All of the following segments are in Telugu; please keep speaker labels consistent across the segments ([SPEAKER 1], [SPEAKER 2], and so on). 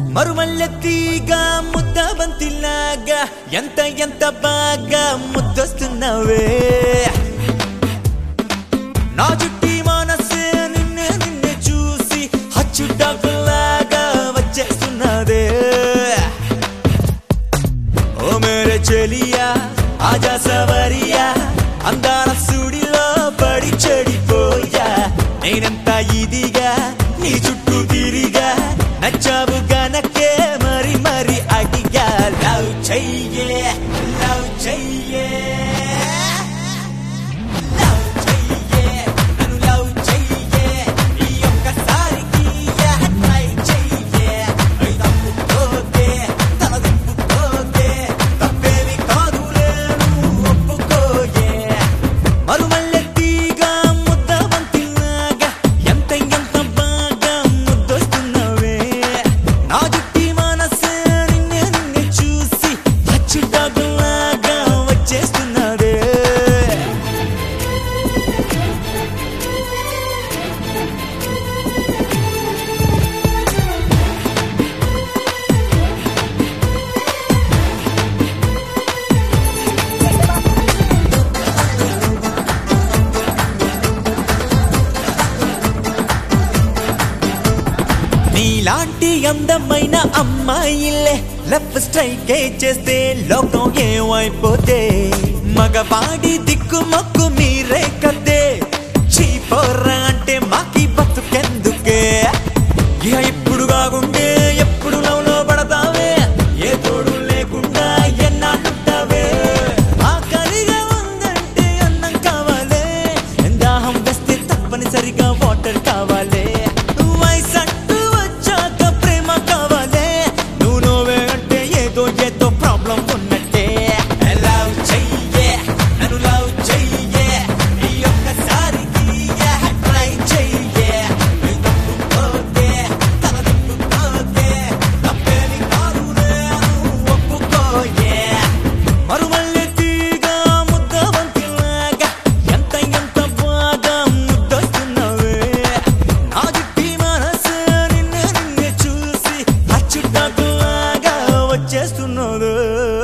[SPEAKER 1] మరుమల్లెత్తిగా ముద్ద బంతిలాగా ఎంత ఎంత బాగా ముద్దొస్తున్నావే నా చుట్టి మనసే నిన్నే నిన్నే చూసి హచ్చుటాకులాగా వచ్చేస్తున్నదే ఓ మేరే చెలియా ఆజా సవరియా అందాల సుడిలో పడి చెడిపోయా నేనంత ఇదిగా నీ చుట్టూ తిరిగా నచ్చావు గనకే మరి మరి అడిగా లవ్ చెయ్యే లవ్ చెయ్యే లవ్ చెయ్యే నన్ను లవ్ చెయ్యే ఈ ఒక్కసారికి ట్రై చెయ్యే ఐ తప్పుకోకే తల తిప్పుకోకే తప్పేమి కాదులే నువ్వు ఒప్పుకోయే మరుమల్లెత్తిగా ముద్ద వంతిలాగా ఎంత ఎంత బాగా ముద్దొస్తున్నావే నా జుట్టి మనసే నిన్నే నిన్నే చూసి అచ్చుటాకులాగా వచ్చేస్తున్నదే నీలాంటి అందమైన అమ్మాయిలే లెఫ్ట్ స్ట్రైక్ చేస్తే లోకం ఏమైపోతే మగవాడి దిక్కు మొక్కు మీరే కదే చీపోర్రా అంటే మాకి బతుకెందుకే ఇక ఇప్పుడు కాకుంటే ఎప్పుడు లవ్లో పడతావే ఏ తోడు లేకుండా ఎన్నాళ్ళుంటావే ఆకలిగా ఉందంటే అన్నం కావాలే దాహం వేస్తే తప్పనిసరిగా వాటర్ కావాలే వయసట్టు వచ్చాక ప్రేమ కావాలే నువ్వు నువ్వే అంటే ఏదో ఏదో ప్రాబ్లం ఉన్నట్టే లవ్ చెయ్యే నన్ను లవ్ చెయ్యే ఈ ఒక్కసారికి ట్రై చెయ్యే నీ తప్పుకోకే తల తిప్పుకోకే తప్పేమి కాదులే నువ్వు ఒప్పుకోయే మరుమల్లెత్తిగా ముద్ద వంతిలాగా ఎంత ఎంత బాగా ముద్దొస్తున్నావే నా జుట్టి మనసు నిన్నే నిన్నే చూసి అచ్చుటాకులాగా వచ్చేస్తున్నది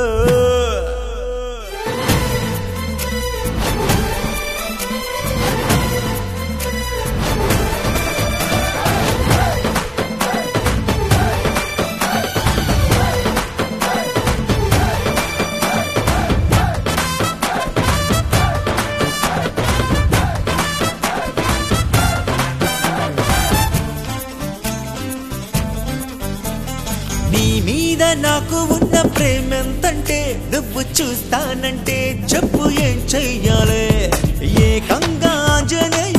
[SPEAKER 1] నీ మీద నాకు ఉన్న ప్రేమెంతంటే నువ్వు చూస్తానంటే చెప్పు ఏం చెయ్యాలి ఏకంగా ఆంజనేయ